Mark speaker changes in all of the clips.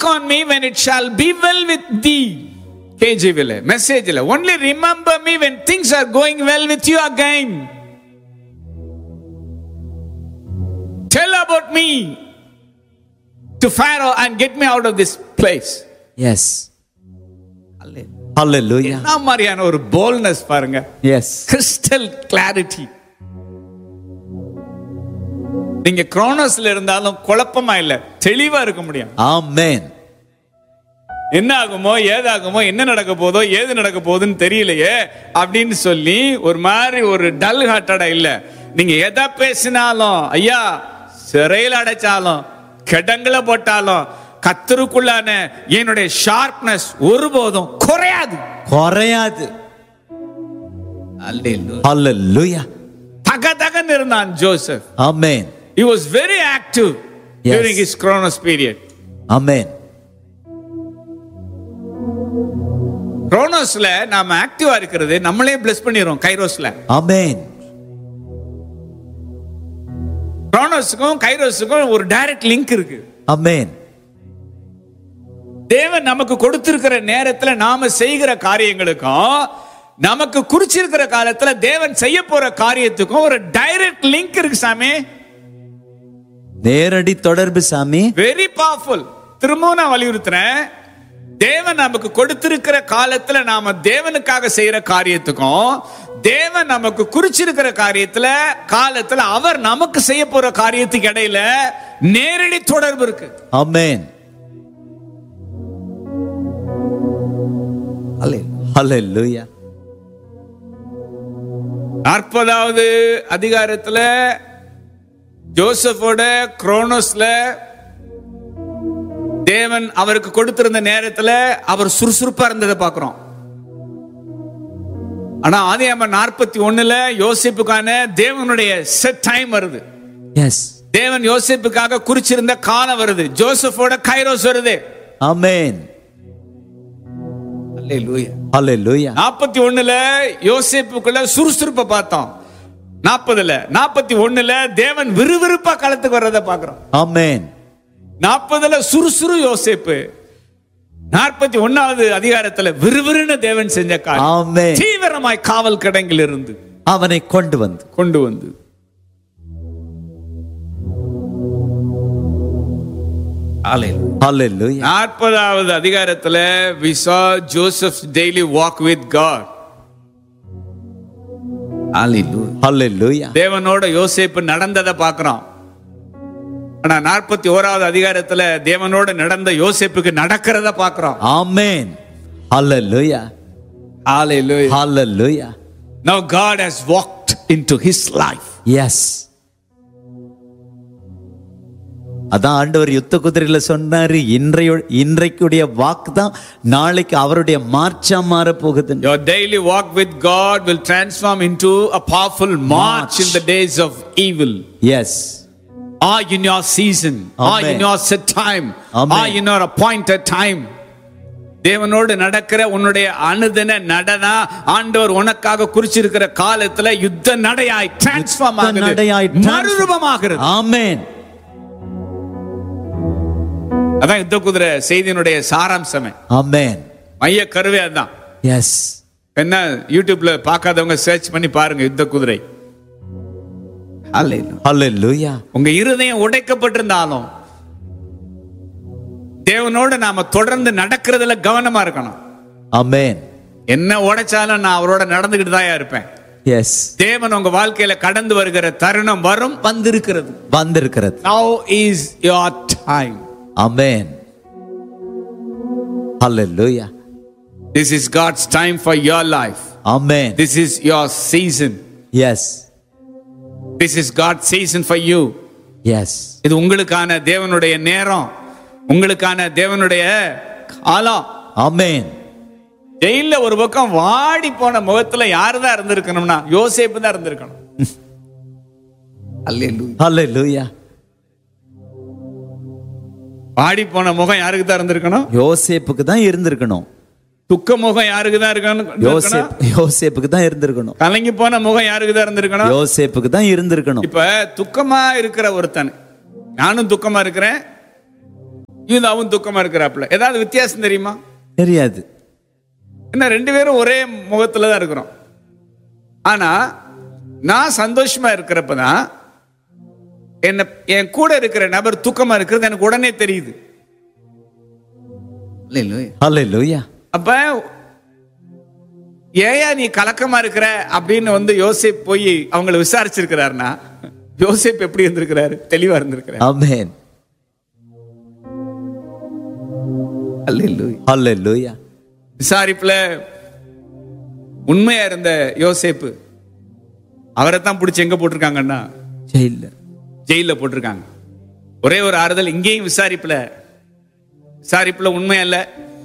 Speaker 1: Think on me when it shall be well with thee கேஜிவில் மெசேஜில் only remember me when things are going well with you again tell about me to Pharaoh and get me out of this place
Speaker 2: yes hallelujah
Speaker 1: என்ன மாதிரியான ஒரு போல்னஸ் பாருங்க
Speaker 2: S
Speaker 1: crystal clarity நீங்க குரோனோஸ்ல இருந்தாலும் குழப்பமா இல்ல தெளிவா இருக்க முடியும்
Speaker 2: ஆமென்
Speaker 1: என்ன ஆகுமோ ஏதாகுமோ என்ன நடக்க போதோ ஏது நடக்க போகுதுன்னு தெரியலையே அப்படின்னு சொல்லி ஒரு மாதிரி ஒரு டல் ஹார்ட்டடா இல்ல நீங்க எதை பேசினாலும் ஐயா சிறையில் அடைச்சாலும் கிடங்குல போட்டாலும் கத்தருக்குள்ளான என்னுடைய ஷார்ப்னஸ் ஒருபோதும் குறையாது
Speaker 2: குறையாது ஹalleluya
Speaker 1: தக தகன்னு இருந்தான் Joseph
Speaker 2: amen
Speaker 1: He was very active
Speaker 2: Yes.
Speaker 1: during his Chronos period.
Speaker 2: Amen
Speaker 1: குரோனோஸ்ல நாம ஆக்டிவா இருக்கிறது நம்மளே பிளஸ் பண்ணிடுறோம் கைரோஸ்ல
Speaker 2: ஆமென்
Speaker 1: குரோனோஸுக்கும் கைரோஸுக்கும் ஒரு டைரக்ட் லிங்க் இருக்கு
Speaker 2: ஆமென்
Speaker 1: தேவன் நமக்கு கொடுத்திருக்கிற நேரத்துல நாம செய்கிற காரியங்களுக்கும் நமக்கு குறிச்சிருக்கிற காலத்துல தேவன் செய்ய போற காரியத்துக்கும் ஒரு டைரக்ட் லிங்க் இருக்கு சாமி
Speaker 2: நேரடி தொடர்பு சாமி
Speaker 1: வெரி பவர்ஃபுல் திரும்பவும் நான் வலியுறுத்துறேன் தேவன் நமக்கு கொடுத்திருக்கிற காலத்துல நாம தேவனுக்காக செய்யற காரியத்துக்கும் தேவன் நமக்கு குறிச்சிருக்கிற காரியத்துல காலத்துல அவர் நமக்கு செய்ய போற காரியத்துக்கு இடையில நேரடி தொடர்பு இருக்கு
Speaker 2: ஆமென் ஹalleluya
Speaker 1: நாற்பதாவது அதிகாரத்துல ஜோசப்போட குரோனோஸ்ல தேவன் அவருக்கு கொடுத்திருந்த நேரத்துல அவர் சுறுசுறுப்பா இருந்ததை பார்க்கிறோம் ஆனா ஆதியாம நாற்பத்தி ஒண்ணுல யோசிப்புக்கான தேவனுடைய செட் டைம் வருது
Speaker 2: எஸ்
Speaker 1: தேவன் யோசிப்புக்காக குறிச்சிருந்த காலம் வருது ஜோசப்போட கைரோஸ் வருது
Speaker 2: ஆமென் ஹalleluya
Speaker 1: நாற்பத்தி ஒண்ணுல யோசிப்புக்குள்ள சுறுசுறுப்பை பார்த்தோம் நாற்பதுல நாற்பத்தி ஒண்ணுல தேவன் விறுவிறுப்பா களத்துக்கு வர்றதை பார்க்கிறோம்
Speaker 2: ஆமென்
Speaker 1: நாற்பதுல சுறுசுறு யோசிப்பு நாற்பத்தி ஒன்னாவது அதிகாரத்துல விறுவிறுன்னு தேவன் செஞ்ச காரியம்
Speaker 2: ஆமென்
Speaker 1: தீவிரமாய் காவல் கிடங்கில் இருந்து
Speaker 2: அவனை கொண்டு வந்து
Speaker 1: கொண்டு வந்து
Speaker 2: ஹalleluya
Speaker 1: நாற்பதாவது அதிகாரத்துல we saw Joseph's daily walk with God
Speaker 2: ஹalleluya
Speaker 1: தேவனோட யோசேப்பு நடந்ததை பார்க்கிறோம் ஆனா நாற்பத்தி ஓராவது அதிகாரத்துல தேவனோட நடந்த யோசேப்புக்கு நடக்கிறத பார்க்கிறோம்
Speaker 2: ஆமென் ஹalleluya
Speaker 1: Hallelujah.
Speaker 2: ஹalleluya
Speaker 1: Now God has walked into his life.
Speaker 2: Yes அதான் ஆண்டவர் யுத்த குதிரையில சொன்னாரு இன்றைய இன்றைக்குடைய வாக்கு தான் நாளைக்கு அவருடைய மார்ச்சா மாற போகுது
Speaker 1: Your daily walk with God will transform into a powerful march,
Speaker 2: March.
Speaker 1: in the days of evil.
Speaker 2: Yes
Speaker 1: Are in your season, are
Speaker 2: Amen.
Speaker 1: in your set time,
Speaker 2: Amen.
Speaker 1: are in your appointed time. தேவனோடு நடக்கிற உன்னுடைய அனுதின நடனா ஆண்டவர் உனக்காக குறிச்சிருக்கிற காலத்துல யுத்த நடையாய் transform
Speaker 2: யுத்த நடையாய்
Speaker 1: ஆகுது
Speaker 2: transform-
Speaker 1: மறுரூபமாகிறது
Speaker 2: ஆமென்
Speaker 1: அதான் யுத்த குதிரை செய்தியினுடைய சாராம்சமே
Speaker 2: ஆமென்
Speaker 1: மைய கருவே அதான்
Speaker 2: எஸ்
Speaker 1: என்ன யூடியூப்ல பார்க்காதவங்க சர்ச் பண்ணி பாருங்க யுத்த குதிரை
Speaker 2: ஹalleluya
Speaker 1: உங்க இருதயம் உடைக்கப்பட்டிருந்தாலும் தேவனோட நாம தொடர்ந்து நடக்கிறதுல கவனமா இருக்கணும்
Speaker 2: ஆமென்
Speaker 1: என்ன உடைச்சாலும் நான் அவரோட நடந்துகிட்டு தான் இருப்பேன்
Speaker 2: எஸ்
Speaker 1: தேவன் உங்க வாழ்க்கையில கடந்து வருகிற தருணம் வரும் வந்திருக்கிறது
Speaker 2: வந்திருக்கிறது
Speaker 1: now is your time
Speaker 2: amen hallelujah
Speaker 1: this is god's time for your life
Speaker 2: amen
Speaker 1: this is your season
Speaker 2: yes
Speaker 1: this is god's season for you
Speaker 2: yes
Speaker 1: இது உங்களுக்கான தேவனுடைய நேரம் உங்களுக்கான தேவனுடைய காலம்
Speaker 2: ஆமென்
Speaker 1: ஜெயில ஒரு பக்கம் வாடி போன முகத்துல யாரு தான் இருந்திருக்கணும்னா யோசேப்பு தான் இருந்திருக்கணும் அல்லேலூயா.
Speaker 2: ஹalleluya
Speaker 1: வாடி போன முகம் யாருக்கு தான் இருந்திருக்கணும்
Speaker 2: யோசேப்புக்கு தான் இருந்திருக்கணும்
Speaker 1: துக்க முகம் யாருக்கு தான் இருக்கணும்
Speaker 2: யோசேப் யோசேப்புக்கு தான் இருந்திருக்கணும்
Speaker 1: கலங்கி போன முகம் யாருக்கு தான் இருந்திருக்கணும்
Speaker 2: யோசேப்புக்கு தான் இருந்திருக்கணும்
Speaker 1: இப்ப துக்கமா இருக்கிற ஒருத்தன் நானும் துக்கமா இருக்கிறேன் யூதாவும் துக்கமா இருக்கிறாப்புல ஏதாவது வித்தியாசம் தெரியுமா
Speaker 2: தெரியாது
Speaker 1: என்ன ரெண்டு பேரும் ஒரே முகத்துல தான் இருக்கிறோம் ஆனா நான் சந்தோஷமா இருக்கிறப்ப தான் என்ன என் கூட இருக்கிற நபர் தூக்கமா இருக்கிறது எனக்கு உடனே தெரியுது இல்லையா?
Speaker 2: ஹalleluya
Speaker 1: அப்ப ஏயா நீ கலக்கமா இருக்கிற அப்படின்னு வந்து யோசேப் போய் அவங்கள விசாரிச்சிருக்கிறாருன்னா யோசேப் எப்படி இருந்திருக்கிறாரு தெளிவா இருந்திருக்கிறாரு
Speaker 2: ஆமென்
Speaker 1: அல்லேலூயா.
Speaker 2: ஹalleluya
Speaker 1: விசாரிப்புல உண்மையா இருந்த யோசேப்பு அவரை தான் பிடிச்சி எங்க போட்டிருக்காங்கன்னா
Speaker 2: ஜெயில
Speaker 1: ஜெயில போட்டிருக்காங்க ஒரே ஒரு ஆறுதல் இங்கேயும் விசாரிப்புல விசாரிப்புல உண்மை அல்ல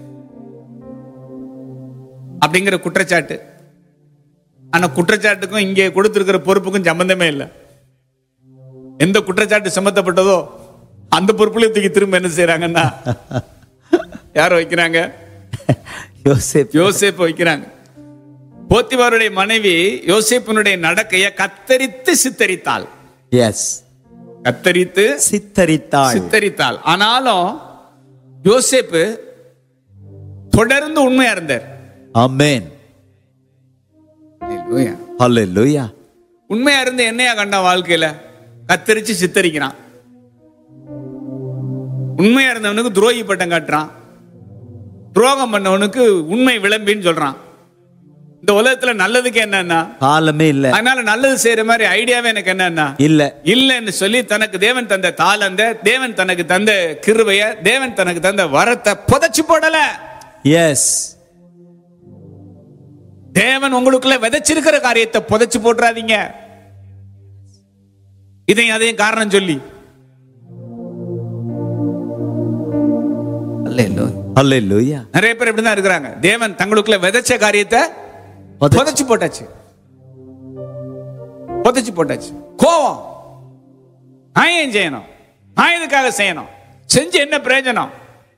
Speaker 1: அப்படிங்கிற குற்றச்சாட்டு ஆனா குற்றச்சாட்டுக்கும் இங்கே கொடுத்திருக்கிற பொறுப்புக்கும் சம்பந்தமே இல்லை எந்த குற்றச்சாட்டு சுமத்தப்பட்டதோ அந்த பொறுப்புலையும் தூக்கி திரும்ப என்ன செய்யறாங்கன்னா யார வைக்கிறாங்க
Speaker 2: யோசேப்
Speaker 1: யோசேப்பு வைக்கிறாங்க போத்திபாருடைய மனைவி யோசேப்பினுடைய நடக்கைய கத்தரித்து சித்தரித்தாள்
Speaker 2: எஸ்
Speaker 1: கத்தரித்து
Speaker 2: சித்தரித்தாள்
Speaker 1: சித்தரித்தாள் ஆனாலும் யோசேப்பு தொடர்ந்து உண்மையா இருந்தார்
Speaker 2: ஆமென் ஹalleluya
Speaker 1: உண்மையா இருந்து என்னையா கண்டான் வாழ்க்கையில கத்தரிச்சு சித்தரிக்கிறான் உண்மையா இருந்தவனுக்கு துரோகி பட்டம் காட்டுறான் துரோகம் பண்ணவனுக்கு உண்மை விளம்பின்னு சொல்றான் இந்த உலகத்துல நல்லதுக்கு என்னன்னா
Speaker 2: காலமே இல்ல
Speaker 1: அதனால நல்லது செய்யற மாதிரி ஐடியாவே எனக்கு என்னன்னா
Speaker 2: இல்ல
Speaker 1: இல்லைன்னு சொல்லி தனக்கு தேவன் தந்த தாளந்த தேவன் தனக்கு தந்த கிருபைய தேவன் தனக்கு தந்த வரத்தை புதைச்சு போடல
Speaker 2: எஸ்
Speaker 1: தேவன் உங்களுக்குள்ள விதைச்சிருக்கிற காரியத்தை புதைச்சு போட்டுறாதீங்க இதையும் அதையும் காரணம் சொல்லி
Speaker 2: ஹalleluya
Speaker 1: நிறைய பேர் இப்படிதான் இருக்கிறாங்க தேவன் தங்களுக்குள்ள விதைச்ச காரியத்தை
Speaker 2: புதைச்சு-
Speaker 1: புதைச்சு போட்டாச்சு புதைச்சு போட்டாச்சு கோவம் நான் ஏன் செய்யணும் நான் இதுக்காக செய்யணும் செஞ்சு என்ன பிரயோஜனம்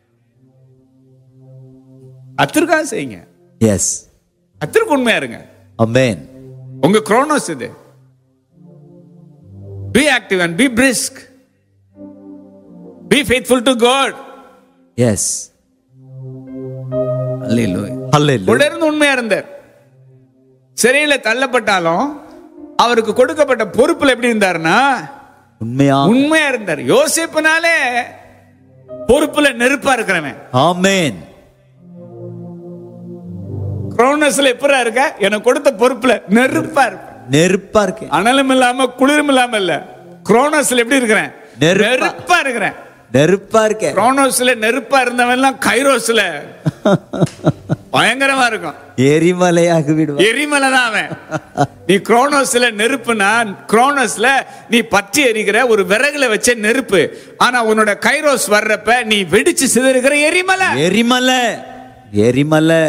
Speaker 1: அத்திற்காக செய்யுங்க
Speaker 2: எஸ்
Speaker 1: அத்திற்கு உண்மையா இருங்க
Speaker 2: ஆமென்
Speaker 1: உங்க குரோனோஸ் இது be active and be brisk be faithful to God
Speaker 2: yes hallelujah
Speaker 1: தொடர்ந்து உண்மையா இருந்தார் சிறையில தள்ளப்பட்டாலும் அவருக்கு கொடுக்கப்பட்ட பொறுப்புல எப்படி இருந்தாருன்னா
Speaker 2: உண்மையா
Speaker 1: உண்மையா இருந்தார் யோசிப்புனாலே பொறுப்புல நெருப்பா இருக்கிறவன்
Speaker 2: ஆமென்
Speaker 1: குரோனஸ்ல எப்பரா இருக்க எனக்கு கொடுத்த பொறுப்புல நெருப்பா இருப்பேன்
Speaker 2: நெருப்பா இருக்கு
Speaker 1: அனலும் இல்லாம குளிரும் இல்லாம இல்ல குரோனஸ்ல எப்படி இருக்கிறேன்
Speaker 2: நெருப்பா.
Speaker 1: நெருப்பா இருக்கிறேன்
Speaker 2: நெருப்பா இருக்கு
Speaker 1: குரோனோஸ்ல நெருப்பா இருந்தவன் எல்லாம் கைரோஸ்ல பயங்கரமா இருக்கும்
Speaker 2: எரிமலையாக விடுவா
Speaker 1: எரிமலை தான் அவன் நீ குரோனோஸ்ல நெருப்புனா குரோனோஸ்ல நீ பற்றி எரிகிற ஒரு விறகுல வச்ச நெருப்பு ஆனா உன்னோட கைரோஸ் வர்றப்ப நீ வெடிச்சு சிதறுகிற எரிமலை
Speaker 2: எரிமலை எரிமலை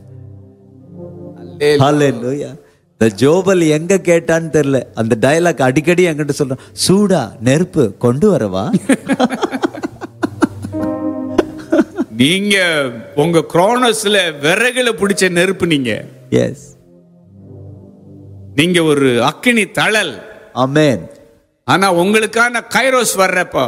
Speaker 2: ஹalleluya இந்த ஜோபல் எங்க கேட்டான்னு தெரியல அந்த டயலாக் அடிக்கடி என்கிட்ட சொல்றான் சூடா நெருப்பு கொண்டு வரவா
Speaker 1: நீங்க உங்க குரோனோஸ்ல விறகுல பிடிச்ச நெருப்பு நீங்க
Speaker 2: எஸ்
Speaker 1: நீங்க ஒரு அக்கினி தழல்
Speaker 2: ஆமென்
Speaker 1: ஆனா உங்களுக்கான கைரோஸ் வர்றப்போ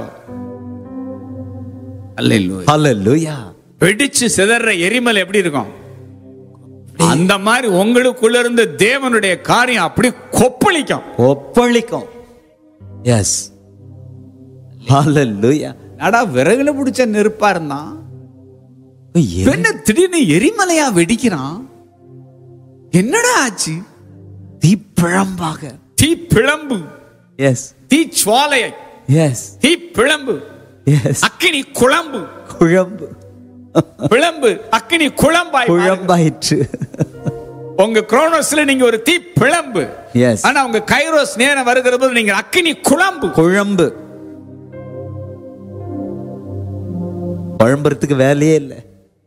Speaker 1: அல்ல
Speaker 2: ஹalleluya
Speaker 1: வெடிச்சு சிதற எரிமலை எப்படி இருக்கும் அந்த மாதிரி உங்களுக்குள்ள இருந்து தேவனுடைய காரியம் அப்படி கொப்பளிக்கும்
Speaker 2: ஒப்பளிக்கும் எஸ் ஹalleluya
Speaker 1: நடா விறகுல பிடிச்ச நெருப்பா இருந்தான்
Speaker 2: எரி-
Speaker 1: என்ன திடீர்னு எரிமலையா வெடிக்கிறான் என்னடா ஆச்சு
Speaker 2: தீப்பிழம்பாக
Speaker 1: தீ பிளம்பு
Speaker 2: எஸ்
Speaker 1: தீ சுவாலையை
Speaker 2: எஸ்
Speaker 1: தீ பிளம்பு
Speaker 2: எஸ்
Speaker 1: அக்கினி குழம்பு
Speaker 2: குழம்பு
Speaker 1: பிளம்பு அக்கினி குழம்பாய் மாறுது.
Speaker 2: குழம்பாயிற்று
Speaker 1: உங்க குரோனோஸ்ல நீங்க ஒரு தீ பிளம்பு
Speaker 2: எஸ்
Speaker 1: ஆனா உங்க கைரோஸ் நேரம் வருகிற போது நீங்க அக்கினி குழம்பு
Speaker 2: குழம்பு குழம்புறதுக்கு வேலையே இல்லை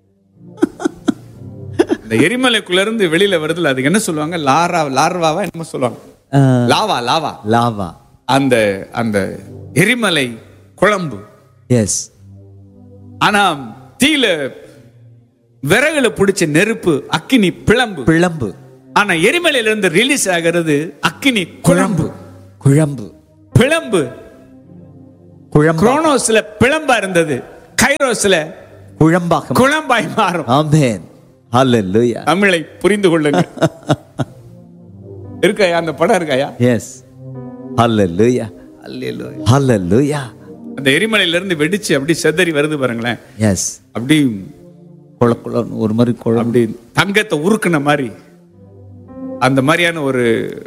Speaker 1: இந்த எரிமலைக்குள்ள இருந்து வெளியில வருதுல அதுக்கு என்ன சொல்லுவாங்க லாரா லார்வாவா என்னமோ சொல்லுவாங்க லாவா லாவா
Speaker 2: லாவா
Speaker 1: அந்த அந்த எரிமலை குழம்பு
Speaker 2: எஸ்
Speaker 1: ஆனா தீல விறகுல பிடிச்ச நெருப்பு அக்கினி பிளம்பு
Speaker 2: பிழம்பு
Speaker 1: ஆனா எரிமலையில இருந்து ரிலீஸ் ஆகிறது அக்கினி குழம்பு
Speaker 2: குழம்பு
Speaker 1: பிளம்பு
Speaker 2: குழம்பு
Speaker 1: குரோனோஸ்ல பிளம்பா இருந்தது கைரோஸ்ல
Speaker 2: குழம்பாக
Speaker 1: குழம்பாய் மாறும்
Speaker 2: ஆமென் ஹalleluya
Speaker 1: தமிழை புரிந்து கொள்ளுங்க இருக்காயா அந்த படம் இருக்காயா
Speaker 2: எஸ் ஹalleluya ஹalleluya
Speaker 1: அந்த எரிமலையில இருந்து வெடிச்சு அப்படி செதறி வருது பாருங்களேன்
Speaker 2: எஸ்
Speaker 1: அப்படி
Speaker 2: குள குளம் ஒரு மாதிரி குழம்பு
Speaker 1: அப்படி தங்கத்தை உருக்குன மாதிரி அந்த மாதிரியான ஒரு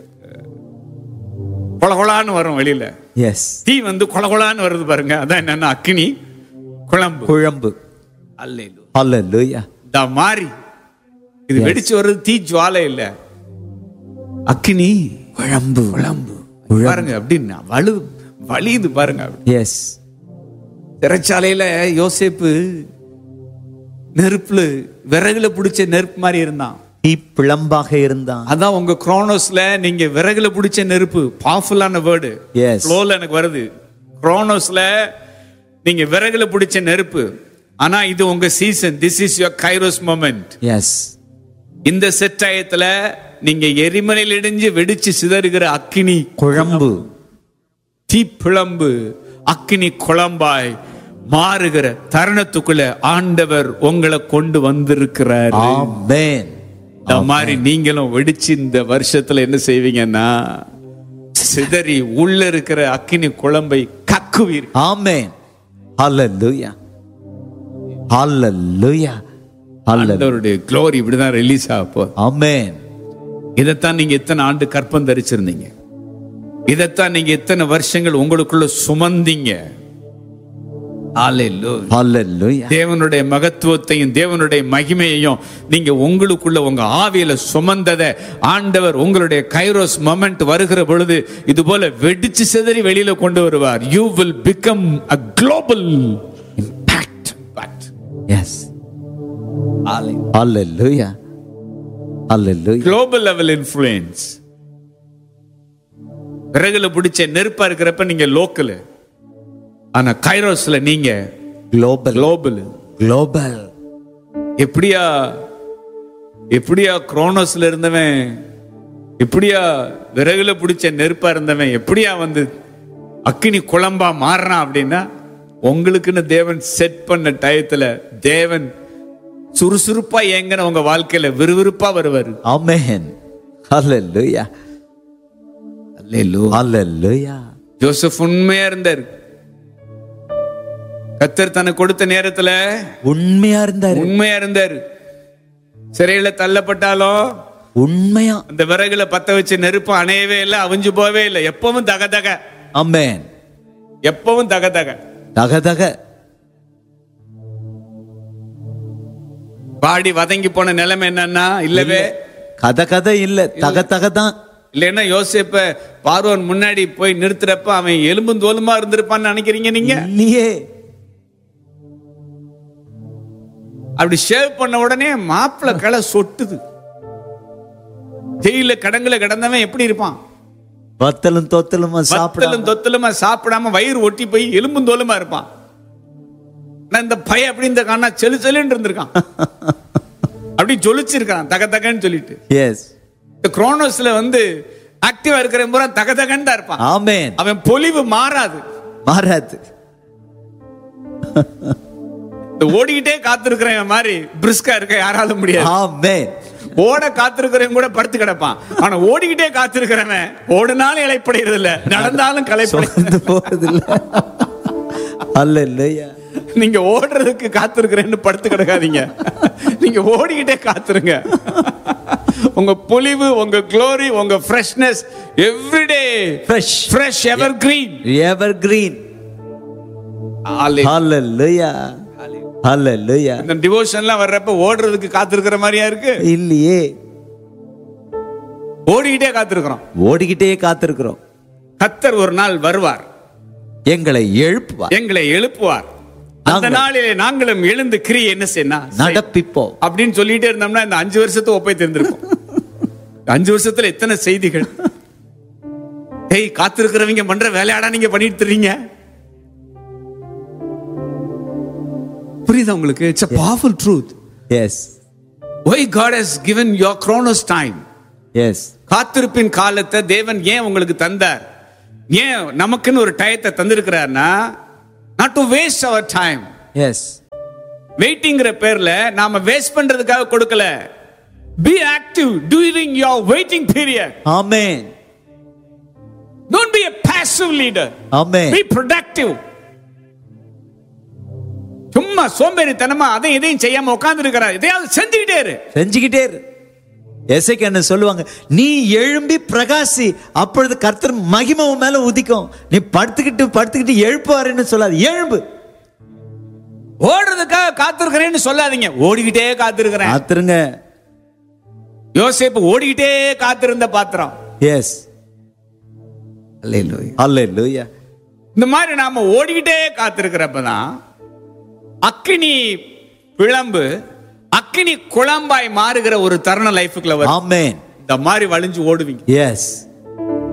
Speaker 1: கொலகொலான்னு வரும் வெளியில
Speaker 2: எஸ்
Speaker 1: தீ வந்து கொலகொலான்னு வருது பாருங்க அதான் என்னன்னா அக்கினி குழம்பு
Speaker 2: குழம்பு
Speaker 1: அல்லேலு
Speaker 2: ஹalleluya
Speaker 1: இந்த மாதிரி இது வெடிச்சு வர்றது தீ ஜுவாலை இல்ல அக்கினி
Speaker 2: குழம்பு
Speaker 1: குழம்பு பாருங்க அப்படின்னு வலு வலியுது பாருங்க
Speaker 2: எஸ்
Speaker 1: சிறைச்சாலையில யோசேப்பு நெருப்புல விறகுல பிடிச்ச நெருப்பு மாதிரி இருந்தான்
Speaker 2: தீ பிளம்பாக இருந்தான்
Speaker 1: அதான் உங்க குரோனோஸ்ல நீங்க விறகுல பிடிச்ச நெருப்பு பவர்ஃபுல்லான வேர்டு
Speaker 2: Yes.
Speaker 1: ஃப்ளோல எனக்கு வருது குரோனோஸ்ல நீங்க விறகுல பிடிச்ச நெருப்பு ஆனா இது உங்க season this is your kairos moment
Speaker 2: yes
Speaker 1: இந்த செட்டாயத்துல நீங்க எரிமலையில் இடிஞ்சு வெடிச்சு சிதறுகிற அக்கினி
Speaker 2: குழம்பு
Speaker 1: தீப்பிழம்பு அக்கினி குழம்பாய் மாறுகிற தருணத்துக்குள்ள ஆண்டவர் உங்களை கொண்டு வந்திருக்கிறார்
Speaker 2: ஆமென்
Speaker 1: இந்த மாதிரி நீங்களும் வெடிச்சு இந்த வருஷத்துல என்ன செய்வீங்கன்னா சிதறி உள்ள இருக்கிற அக்கினி குழம்பை கக்குவீர்
Speaker 2: ஆமென் ஹalleluya ஹalleluya ஹalleluya
Speaker 1: ஆண்டவருடைய க்ளோரி இப்படிதான் ரிலீஸ் ஆக போகுது
Speaker 2: ஆமென்
Speaker 1: இதைத்தான் நீங்க எத்தனை ஆண்டு கற்பம் தரிச்சிருந்தீங்க இதைத்தான் நீங்க எத்தனை வருஷங்கள் உங்களுக்குள்ள சுமந்தீங்க Hallelujah.
Speaker 2: ஹalleluya
Speaker 1: தேவனுடைய மகத்துவத்தையும் தேவனுடைய மகிமையையும் நீங்க உங்களுக்குள்ள உங்க ஆவியில சுமந்ததை ஆண்டவர் உங்களுடைய கைரோஸ் மொமெண்ட் வருகிற பொழுது இது போல வெடிச்சு சிதறி வெளியில கொண்டு வருவார் you will become a global impact
Speaker 2: yes hallelujah hallelujah
Speaker 1: global level influence விறகுல பிடிச்ச நெருப்பா இருக்கிறப்ப நீங்க லோக்கல் ஆனா கைரோஸ்ல நீங்க
Speaker 2: குளோபல்
Speaker 1: குளோபல்
Speaker 2: குளோபல்
Speaker 1: எப்படியா எப்படியா குரோனோஸ்ல இருந்தவன் எப்படியா விறகுல பிடிச்ச நெருப்பா இருந்தவன் எப்படியா வந்து அக்கினி குழம்பா மாறுறான் அப்படின்னா உங்களுக்குன்னு தேவன் செட் பண்ண டயத்துல தேவன் சுறுசுறுப்பா ஏங்கின உங்க வாழ்க்கையில விறுவிறுப்பா வருவாரு
Speaker 2: ஆமென் ஹalleluya ஹalleluya
Speaker 1: ஜோசப் உண்மையா இருந்தார் கத்தர் தனக்கு கொடுத்த நேரத்துல
Speaker 2: உண்மையா இருந்தாரு
Speaker 1: உண்மையா இருந்தார் சிறையில தள்ளப்பட்டாலும்
Speaker 2: உண்மையா
Speaker 1: அந்த விறகுல பத்த வச்ச நெருப்பு அணையவே இல்லை அவிஞ்சு போவே இல்லை எப்பவும் தக தக
Speaker 2: ஆமென்
Speaker 1: எப்பவும் தக தக
Speaker 2: தக தக
Speaker 1: பாடி வதங்கி போன நிலைமை என்னன்னா இல்லவே
Speaker 2: கதை கதை இல்ல தக தக தான்
Speaker 1: இல்லைன்னா யோசிப்ப பார்வன் முன்னாடி போய் நிறுத்துறப்ப அவன் எலும்பும் தோலுமா இருந்திருப்பான்னு நினைக்கிறீங்க நீங்க
Speaker 2: இல்லையே
Speaker 1: அப்படி ஷேவ் பண்ண உடனே மாப்பிள களை சொட்டுது ஜெயில கடங்குல கிடந்தவன் எப்படி இருப்பான்
Speaker 2: வத்தலும் தொத்தலுமா சாப்பிட
Speaker 1: வத்தலும் தொத்தலுமா சாப்பிடாம வயிறு ஒட்டி போய் எலும்பும் தோலுமா இருப்பான் ஆனா இந்த பையன் அப்படி இந்த காணா செலு செலுன்னு இருந்திருக்கான் அப்படி ஜொலிச்சிருக்கான் தக தகன்னு சொல்லிட்டு
Speaker 2: எஸ்
Speaker 1: இந்த குரோனோஸ்ல வந்து ஆக்டிவா இருக்கிற பூரா தக தகன்னு தான் இருப்பான்
Speaker 2: ஆமென்
Speaker 1: அவன் பொலிவு மாறாது
Speaker 2: மாறாது
Speaker 1: இந்த ஓடிக்கிட்டே காத்திருக்கிறவன் மாதிரி பிரிஸ்கா இருக்க யாராலும் முடியாது
Speaker 2: ஆமென்
Speaker 1: ஓட காத்திருக்கிறவன் கூட படுத்து கிடப்பான் ஆனா ஓடிக்கிட்டே காத்திருக்கிறவன் ஓடினாலும் இலைப்படைகிறது இல்ல நடந்தாலும் களைப்படை
Speaker 2: சொந்து போறது இல்ல அல்ல
Speaker 1: நீங்க ஓடுறதுக்கு காத்திருக்கிறேன்னு படுத்து கிடக்காதீங்க நீங்க ஓடிக்கிட்டே காத்துருங்க உங்க பொலிவு உங்க க்ளோரி உங்க freshness everyday
Speaker 2: fresh
Speaker 1: fresh ever green
Speaker 2: ever green hallelujah hallelujah
Speaker 1: இந்த டிவோஷன்லாம் வர்றப்ப ஓடுறதுக்கு காத்திருக்கிற மாதிரியா இருக்கு
Speaker 2: இல்லையே
Speaker 1: ஓடிக்கிட்டே காத்திருக்கிறோம்
Speaker 2: ஓடிக்கிட்டே காத்திருக்கிறோம்
Speaker 1: கத்தர் ஒரு நாள் வருவார்
Speaker 2: எங்களை எழுப்புவார்
Speaker 1: எங்களை எழுப்புவார் அந்த நாளிலே நாங்களும் எழுந்து கிரியை என்ன செய்யணும்
Speaker 2: நடப்பிப்போம்
Speaker 1: அப்படின்னு சொல்லிட்டே இருந்தோம்னா இந்த அஞ்சு வருஷத்தை ஒப்பை தெரிந்திருக்கும் அஞ்சு வருஷத்துல எத்தனை செய்திகள் ஏய் காத்திருக்கிறவங்க பண்ற வேலையாடா நீங்க பண்ணிட்டு இருக்கீங்க புரியுதா உங்களுக்கு it's a powerful truth
Speaker 2: yes
Speaker 1: why god has given your chronos time
Speaker 2: yes
Speaker 1: காத்திருப்பின் காலத்தை தேவன் ஏன் உங்களுக்கு தந்தார் ஏன் நமக்குன்னு ஒரு டயத்தை தந்திருக்கிறார்னா நாட் டு வேஸ்ட் அவர் டைம்
Speaker 2: எஸ்
Speaker 1: வெயிட்டிங்கிற பேர்ல நாம வேஸ்ட் பண்றதுக்காக கொடுக்கல be active during your waiting period
Speaker 2: amen
Speaker 1: don't be a passive leader
Speaker 2: amen
Speaker 1: be productive சும்மா சோம்பேறித்தனமா அதையும் இதையும் செய்யாம உட்கார்ந்து இருக்கிறார் எதையாவது செஞ்சுக்கிட்டே இரு
Speaker 2: செஞ்சுக்கிட்டே இரு எசைக்கு என்ன சொல்லுவாங்க நீ எழும்பி பிரகாசி அப்பொழுது கர்த்தர் மகிமை உன் மேல உதிக்கும் நீ படுத்துக்கிட்டு படுத்துக்கிட்டு எழுப்புவாருன்னு சொல்லாது எழும்பு
Speaker 1: ஓடுறதுக்காக காத்திருக்கிறேன்னு சொல்லாதீங்க ஓடிக்கிட்டே காத்திருக்கிறேன்
Speaker 2: காத்துருங்க
Speaker 1: யோசேப்பு ஓடிக்கிட்டே காத்திருந்த பாத்திரம்
Speaker 2: எஸ் அல்லேலூயா
Speaker 1: இந்த மாதிரி நாம ஓடிக்கிட்டே காத்திருக்கிறப்பதான் அக்கினி பிளம்பு அக்கினி குழம்பாய் மாறுகிற ஒரு தருணம் லைஃபுக்குள்ள வரும்
Speaker 2: ஆமென்
Speaker 1: இந்த மாதிரி வழிஞ்சு ஓடுவீங்க
Speaker 2: எஸ்